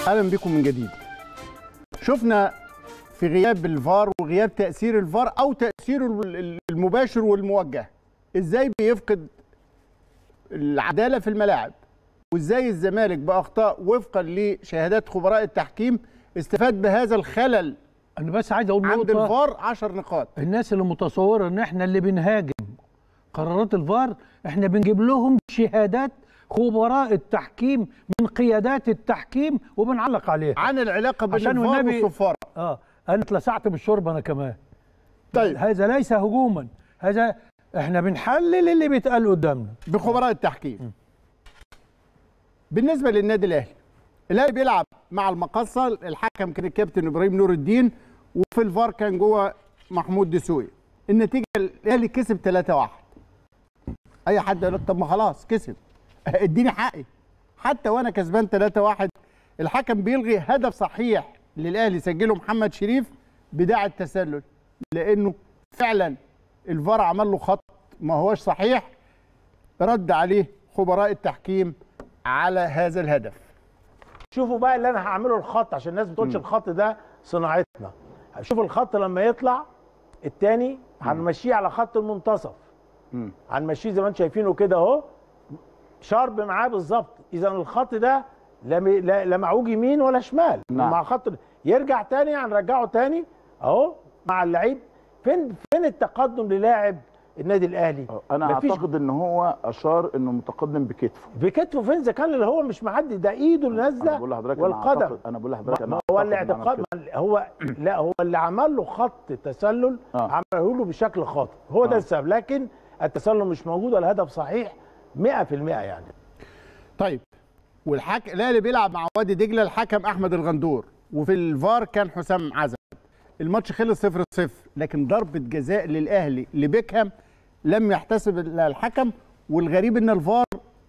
اهلا بكم من جديد شفنا في غياب الفار وغياب تاثير الفار او تاثيره المباشر والموجه ازاي بيفقد العداله في الملاعب وازاي الزمالك باخطاء وفقا لشهادات خبراء التحكيم استفاد بهذا الخلل انا بس عايز اقول عند نقطه الفار 10 نقاط الناس اللي متصوره ان احنا اللي بنهاجم قرارات الفار احنا بنجيب لهم شهادات خبراء التحكيم من قيادات التحكيم وبنعلق عليها عن العلاقه بين عشان الفار والنبي- والصفاره اه انا اتلسعت بالشرب انا كمان طيب هذا ليس هجوما هذا احنا بنحلل اللي بيتقال قدامنا بخبراء التحكيم بالنسبه للنادي الاهلي الاهلي بيلعب مع المقصه الحكم كان الكابتن ابراهيم نور الدين وفي الفار كان جوه محمود دسوقي النتيجه الاهلي كسب 3-1 اي حد يقول لك طب ما خلاص كسب اديني حقي حتى وانا كسبان 3-1 الحكم بيلغي هدف صحيح للاهلي سجله محمد شريف بداعي التسلل لانه فعلا الفار عمل له خط ما هوش صحيح رد عليه خبراء التحكيم على هذا الهدف شوفوا بقى اللي انا هعمله الخط عشان الناس ما تقولش الخط ده صناعتنا شوف الخط لما يطلع التاني هنمشيه على خط المنتصف هنمشيه زي ما انتم شايفينه كده اهو شارب معاه بالظبط اذا الخط ده لا م- لا لا معوج يمين ولا شمال نعم. مع خط يرجع تاني هنرجعه تاني اهو مع اللعيب فين فين التقدم للاعب النادي الاهلي انا مفيش اعتقد ان هو اشار انه متقدم بكتفه بكتفه فين اذا كان اللي هو مش معدي ده ايده اللي انا نازله بقول لحضرتك أنا والقدم أعتقد- انا بقول لحضرتك ما انا هو أعتقد إنه عمل الاعتقاد كده. ما هو لا هو اللي عمل له خط تسلل آه. عمله له بشكل خاطئ هو ده آه. السبب لكن التسلل مش موجود والهدف صحيح 100% يعني طيب والحك الاهلي بيلعب مع وادي دجله الحكم احمد الغندور وفي الفار كان حسام عزب الماتش خلص 0 0 لكن ضربه جزاء للاهلي لبيكهام لم يحتسب الحكم والغريب ان الفار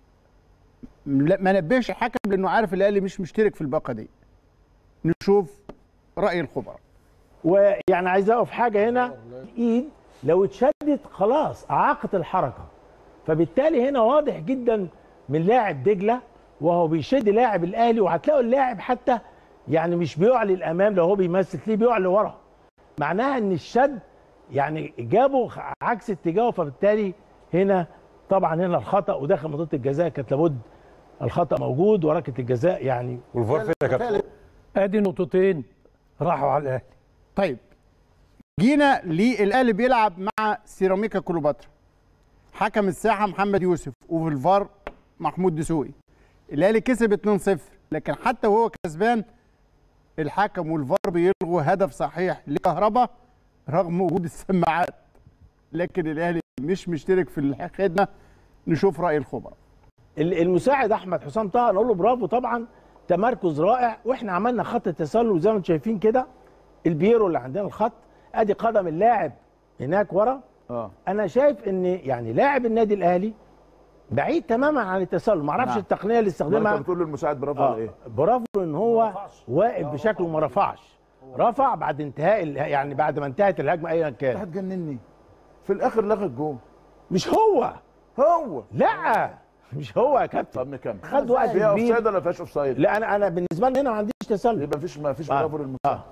لا- ما نبهش الحكم لانه عارف الاهلي مش مشترك في الباقه دي نشوف راي الخبراء ويعني عايز اقف حاجه هنا ايد لو اتشدت خلاص اعاقت الحركه فبالتالي هنا واضح جدا من لاعب دجله وهو بيشد لاعب الاهلي وهتلاقوا اللاعب حتى يعني مش بيعلي الامام لو هو بيمثل تلاقيه بيعلي ورا معناها ان الشد يعني جابه عكس اتجاهه فبالتالي هنا طبعا هنا الخطا وداخل منطقه الجزاء كانت لابد الخطا موجود وركله الجزاء يعني والفار فين يا كابتن؟ ادي نقطتين راحوا على الاهلي طيب جينا للاهلي بيلعب مع سيراميكا كليوباترا حكم الساحه محمد يوسف وفي الفار محمود دسوقي الاهلي كسب 2-0 لكن حتى وهو كسبان الحكم والفار بيلغوا هدف صحيح لكهربا رغم وجود السماعات لكن الاهلي مش مشترك في الخدمه نشوف راي الخبراء ال- المساعد احمد حسام طه نقول له برافو طبعا تمركز رائع واحنا عملنا خط التسلل زي ما انتم شايفين كده البيرو اللي عندنا الخط ادي قدم اللاعب هناك ورا اه انا شايف ان يعني لاعب النادي الاهلي بعيد تماما عن التسلل ما اعرفش نعم. التقنيه اللي ما استخدمها انت بتقول للمساعد برافو على آه ايه؟ برافو ان هو واقف بشكل وما رفعش رفع بعد انتهاء ال- يعني بعد ما انتهت الهجمه ايا انت كان هتجنني في الاخر لغى الجون مش هو هو لا مش هو يا كابتن طب نكمل خد وقت فيها كبير اوفسايد ولا ما فيهاش اوفسايد؟ لا انا انا بالنسبه لي هنا ما عنديش تسلل يبقى مفيش ما فيش آه. برافو للمساعد اه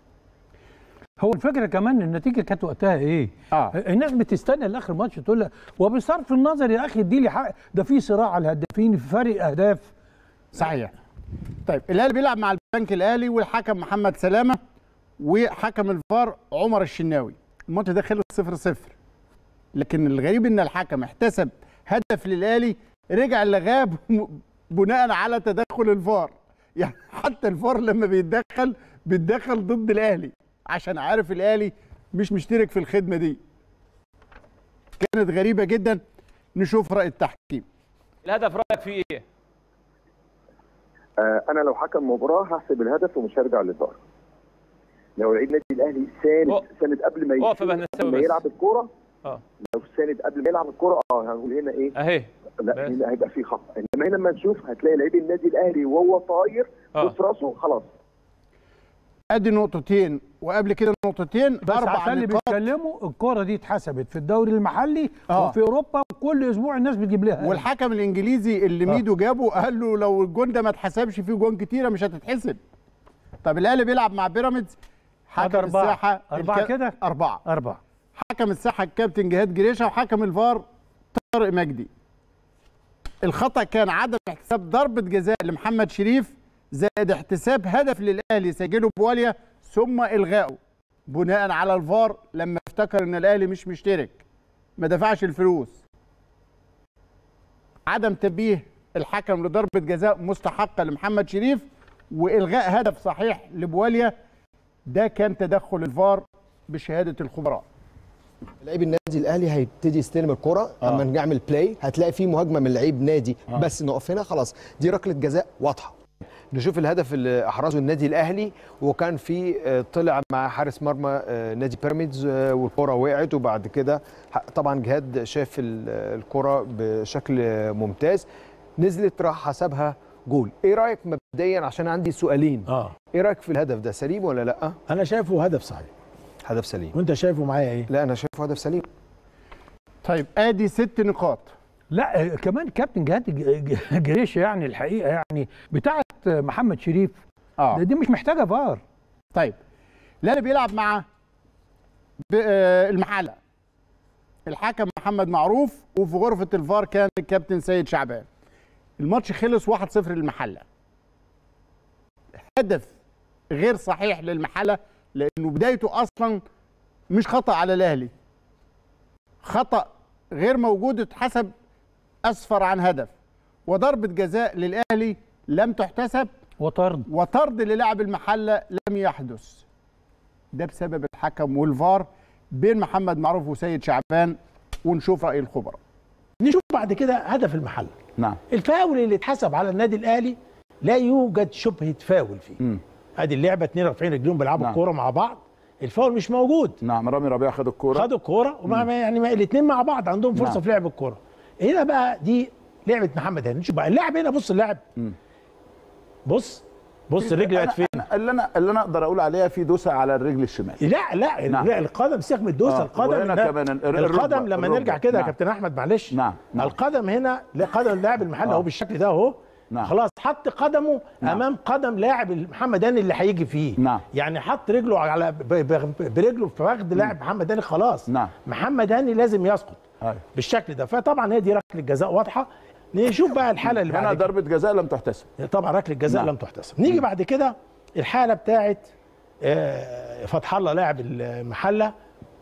هو الفكره كمان النتيجه كانت وقتها ايه؟ آه. الناس بتستنى لاخر ماتش تقول لك وبصرف النظر يا اخي ادي لي حق ده في صراع على الهدافين في فرق اهداف صحيح طيب الاهلي بيلعب مع البنك الاهلي والحكم محمد سلامه وحكم الفار عمر الشناوي الماتش ده خلص 0 0 لكن الغريب ان الحكم احتسب هدف للاهلي رجع لغاب بناء على تدخل الفار يعني حتى الفار لما بيتدخل بيتدخل ضد الاهلي عشان عارف الاهلي مش مشترك في الخدمه دي كانت غريبه جدا نشوف راي التحكيم الهدف رايك فيه ايه؟ آه، انا لو حكم مباراه هحسب الهدف ومش هرجع للفار لو لعيب نادي الاهلي ساند أقف. ساند قبل ما أقف يا يشوط- بهنساوي ما بس. يلعب الكوره اه لو ساند قبل ما يلعب الكوره اه هنقول هنا ايه اهي لا بس. هنا هيبقى في خطا انما هنا لما نشوف هتلاقي لعيب النادي الاهلي وهو طاير آه. بص راسه خلاص ادي نقطتين وقبل كده نقطتين بس باربع عشان اللي نقاط بيتكلموا الكرة دي اتحسبت في الدوري المحلي آه. وفي اوروبا كل اسبوع الناس بتجيب لها والحكم الانجليزي اللي ميدو جابه قال له لو الجون ده ما اتحسبش فيه جون كتيره مش هتتحسب طب الاهلي بيلعب مع بيراميدز حكم هذا أربعة. الساحه أربعة الك- كده؟ اربعه أربعة حكم الساحه الكابتن جهاد جريشه وحكم الفار طارق مجدي الخطا كان عدم احتساب ضربه جزاء لمحمد شريف زائد احتساب هدف للاهلي سجله بواليا ثم الغائه بناء على الفار لما افتكر ان الاهلي مش مشترك ما دفعش الفلوس عدم تنبيه الحكم لضربه جزاء مستحقه لمحمد شريف والغاء هدف صحيح لبواليا ده كان تدخل الفار بشهاده الخبراء لعيب النادي الاهلي هيبتدي يستلم الكره آه. اما نعمل بلاي هتلاقي في مهاجمه من لعيب نادي آه. بس نقف هنا خلاص دي ركله جزاء واضحه نشوف الهدف اللي احرزه النادي الاهلي وكان في آه، طلع مع حارس مرمى آه، نادي بيراميدز آه، والكره وقعت وبعد كده ح- طبعا جهاد شاف ال- الكره بشكل ممتاز نزلت راح حسبها جول ايه رايك مبدئيا عشان عندي سؤالين اه ايه رايك في الهدف ده سليم ولا لا انا شايفه هدف صحيح هدف سليم وانت شايفه معايا ايه لا انا شايفه هدف سليم طيب ادي ست نقاط لا آه، كمان كابتن جهاد ج- ج- جريشه يعني الحقيقه يعني بتاعه محمد شريف اه دي مش محتاجه فار طيب الاهلي بيلعب مع ب- آه، المحله الحكم محمد معروف وفي غرفه الفار كان الكابتن سيد شعبان الماتش خلص 1-0 للمحله هدف غير صحيح للمحله لانه بدايته اصلا مش خطا على الاهلي خطا غير موجود اتحسب اسفر عن هدف وضربه جزاء للاهلي لم تحتسب وطرد وطرد للاعب المحله لم يحدث ده بسبب الحكم والفار بين محمد معروف وسيد شعبان ونشوف راي الخبراء نشوف بعد كده هدف المحل نعم الفاول اللي اتحسب على النادي الاهلي لا يوجد شبهه فاول فيه مم. ادي اللعبه اتنين رافعين رجلهم بيلعبوا نعم. الكوره مع بعض الفاول مش موجود نعم رامي ربيعه خد الكوره خدوا الكوره ومع يعني الاثنين مع بعض عندهم فرصه نعم. في لعب الكوره هنا بقى دي لعبه محمد هاني نشوف بقى اللاعب هنا بص اللاعب مم. بص بص الرجل بقت فين أنا- اللي انا اللي انا اقدر اقول عليها في دوسه على الرجل الشمال لا لا نعم. لا القدم سيبك من الدوسه آه، القدم وهنا هنا- كمان ال- الركبة، القدم لما الركبة. نرجع كده يا نعم. كابتن احمد معلش نعم، نعم. القدم هنا لا قدم اللاعب المحل اهو بالشكل ده اهو نعم. خلاص حط قدمه نعم. امام قدم لاعب محمد هاني اللي هيجي فيه نعم. يعني حط رجله على ب- ب- برجله في فخذ لاعب محمد هاني خلاص نعم. محمد هاني لازم يسقط أيوة. بالشكل ده فطبعا هي دي ركله جزاء واضحه نشوف بقى الحاله اللي هنا بعد كده. ضربه جزاء لم تحتسب طبعا ركله جزاء نعم. لم تحتسب نيجي بعد كده الحاله بتاعت آه، فتح الله لاعب المحله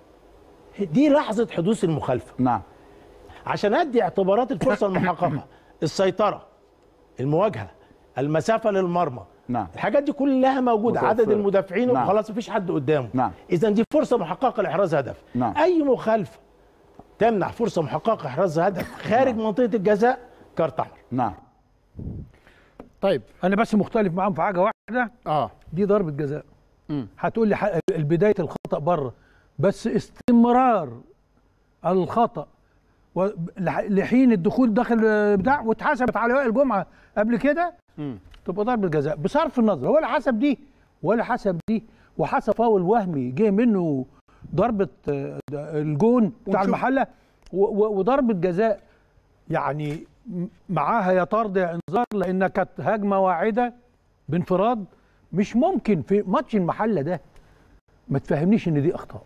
دي لحظه حدوث المخالفه نعم عشان ادي اعتبارات الفرصه المحققه السيطره المواجهه المسافه للمرمى نعم الحاجات دي كلها موجوده متوفرة. عدد المدافعين نعم. وخلاص مفيش حد قدامه نعم. اذا دي فرصه محققه لاحراز هدف نعم. اي مخالفه تمنع فرصه محققه احراز هدف خارج منطقه الجزاء كارت احمر نعم طيب انا بس مختلف معاهم في حاجه واحده اه دي ضربه جزاء مم. هتقول لي ح- بدايه الخطا بره بس استمرار الخطا و- لح- لحين الدخول داخل بتاع واتحسبت على وائل الجمعه قبل كده مم. تبقى ضربه جزاء بصرف النظر ولا حسب دي ولا حسب دي وحسب فاول وهمي جه منه ضربه آه، ده الجون بتاع ونشوف- المحله و- و- وضربه جزاء يعني م- معاها يا طرد يا انذار لانها كانت هجمه واعده بانفراد مش ممكن في ماتش المحله ده ما تفهمنيش ان دي اخطاء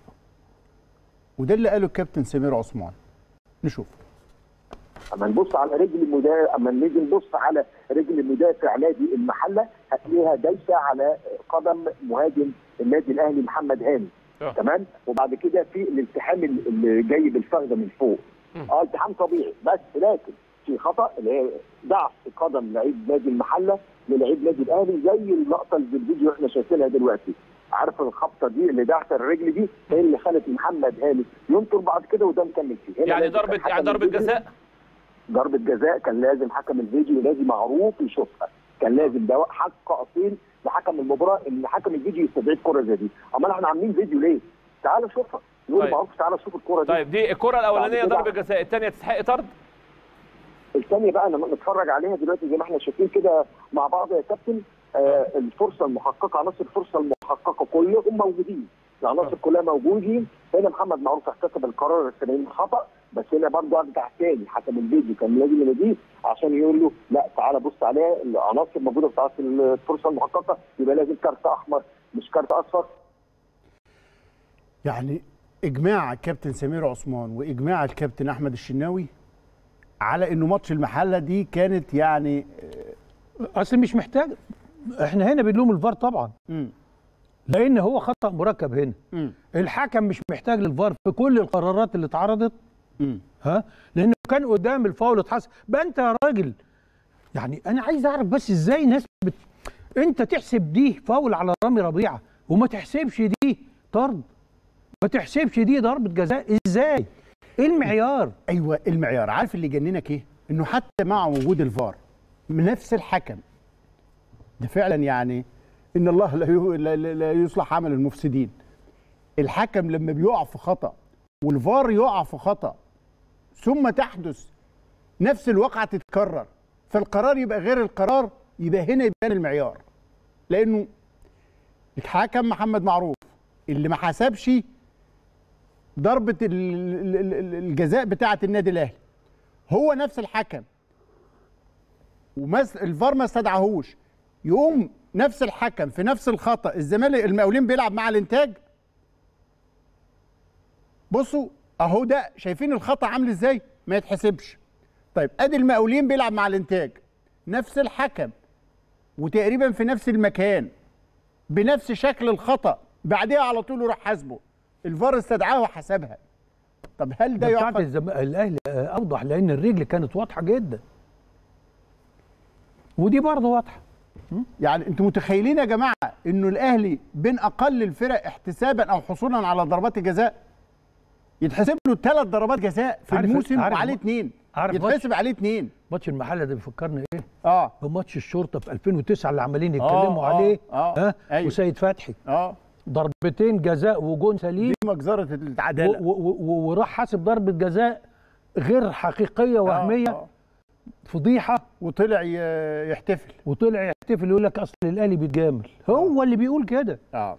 وده اللي قاله الكابتن سمير عثمان نشوف اما نبص على رجل المدافع اما نيجي نبص على رجل مدافع نادي المحله هتلاقيها دايسه على قدم مهاجم النادي الاهلي محمد هاني آه. تمام وبعد كده في الالتحام اللي جاي بالفخذه من فوق اه التحام طبيعي بس لكن في خطا اللي هي ضعف قدم لعيب نادي المحله للعيب نادي الاهلي زي اللقطه اللي في الفيديو احنا شايفينها دلوقتي عارف الخبطه دي اللي دعسه الرجل دي هي اللي خلت محمد هاني ينطر بعد كده وده مكمل فيه هنا يعني لازم ضربه كان يعني حكم ضربه الفيديو- جزاء ضربة جزاء كان لازم حكم الفيديو لازم معروف يشوفها كان لازم ده حق اصيل لحكم المباراه ان حكم الفيديو يستدعي الكره زي دي امال احنا عاملين فيديو ليه؟ تعالوا شوفها يقول طيب. معروف تعالى شوف الكره دي طيب دي الكره الاولانيه بعد كده- ضربه جزاء الثانيه تستحق طرد الثانيه بقى لما نتفرج عليها دلوقتي زي ما احنا شايفين كده مع بعض يا كابتن آه الفرصه المحققه عناصر الفرصه المحققه كلهم موجودين العناصر كلها موجودين هنا محمد معروف احتسب القرار السليم خطا بس هنا برضه ارجع تاني حكم الفيديو كان لازم يناديه عشان يقول له لا تعالى بص عليها العناصر موجوده بتاعت الفرصه المحققه يبقى لازم كارت احمر مش كارت اصفر يعني اجماع الكابتن سمير عثمان واجماع الكابتن احمد الشناوي على انه ماتش المحله دي كانت يعني اصل مش محتاج احنا هنا بنلوم الفار طبعا مم. لان هو خطا مركب هنا مم. الحكم مش محتاج للفار في كل القرارات اللي اتعرضت مم. ها لانه كان قدام الفاول اتحسب بقى انت يا راجل يعني انا عايز اعرف بس ازاي ناس بت... انت تحسب دي فاول على رامي ربيعه وما تحسبش دي طرد ما تحسبش دي ضربه جزاء ازاي ايه المعيار ايوه المعيار عارف اللي يجننك ايه انه حتى مع وجود الفار من نفس الحكم ده فعلا يعني ان الله لا ي- لا- لا لا يصلح عمل المفسدين الحكم لما بيقع في خطا والفار يقع في خطا ثم تحدث نفس الواقعه تتكرر فالقرار يبقى غير القرار يبقى هنا يبان المعيار لانه الحكم محمد معروف اللي ما حسبش ضربه ال- ال- ال- ال- الجزاء بتاعه النادي الاهلي هو نفس الحكم ومس الفار ما استدعاهوش يقوم نفس الحكم في نفس الخطا الزمالك المقاولين بيلعب مع الانتاج بصوا اهو ده شايفين الخطا عامل ازاي ما يتحسبش طيب ادي المقاولين بيلعب مع الانتاج نفس الحكم وتقريبا في نفس المكان بنفس شكل الخطا بعدها على طول يروح حاسبه الفار استدعاه وحسبها طب هل ده ده بتاعت يعقل الزم... الاهلي آه، اوضح لان الرجل كانت واضحه جدا ودي برضه واضحه يعني انتوا متخيلين يا جماعه انه الاهلي بين اقل الفرق احتسابا او حصولا على ضربات الجزاء يتحسب له ثلاث ضربات جزاء في عارف- الموسم عارف وعليه م- اثنين عارف يتحسب عليه اثنين ماتش المحله ده بيفكرني ايه اه بماتش الشرطه في 2009 اللي عمالين آه، يتكلموا آه، عليه آه، ها أيوة. وسيد فتحي اه ضربتين جزاء وجون سليم دي مجزره و- العداله و- و- وراح حاسب ضربه جزاء غير حقيقيه وهميه آه، آه. فضيحه وطلع ي- يحتفل وطلع يحتفل يقول لك اصل الاهلي بيتجامل هو اللي بيقول كده اه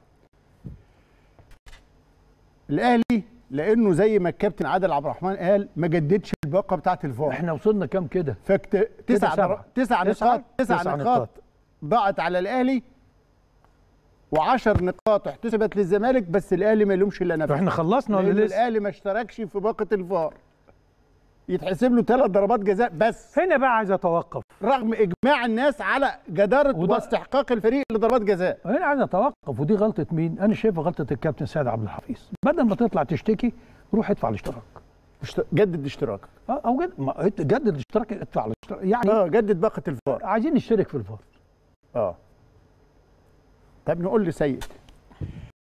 الاهلي لانه زي ما الكابتن عادل عبد الرحمن قال ما جددش الباقه بتاعت الفار احنا وصلنا كام كده فكت تسع سبعة. در- تسع تسعة؟ نقاط تسع تسع نقاط نقاط. ضاعت على الاهلي وعشر نقاط احتسبت للزمالك بس الاهلي ما يلومش الا نفسه احنا خلصنا ولا لأن لسه الاهلي ما اشتركش في باقه الفار يتحسب له ثلاث ضربات جزاء بس هنا بقى عايز اتوقف رغم اجماع الناس على جداره وده- واستحقاق الفريق لضربات جزاء هنا عايز اتوقف ودي غلطه مين انا شايفها غلطه الكابتن سيد عبد الحفيظ بدل ما تطلع تشتكي روح ادفع الاشتراك اشت- جدد اشتراكك اه او جد ما جدد الاشتراك ادفع الاشتراك يعني اه جدد باقه الفار عايزين نشترك في الفار اه طب نقول لسيد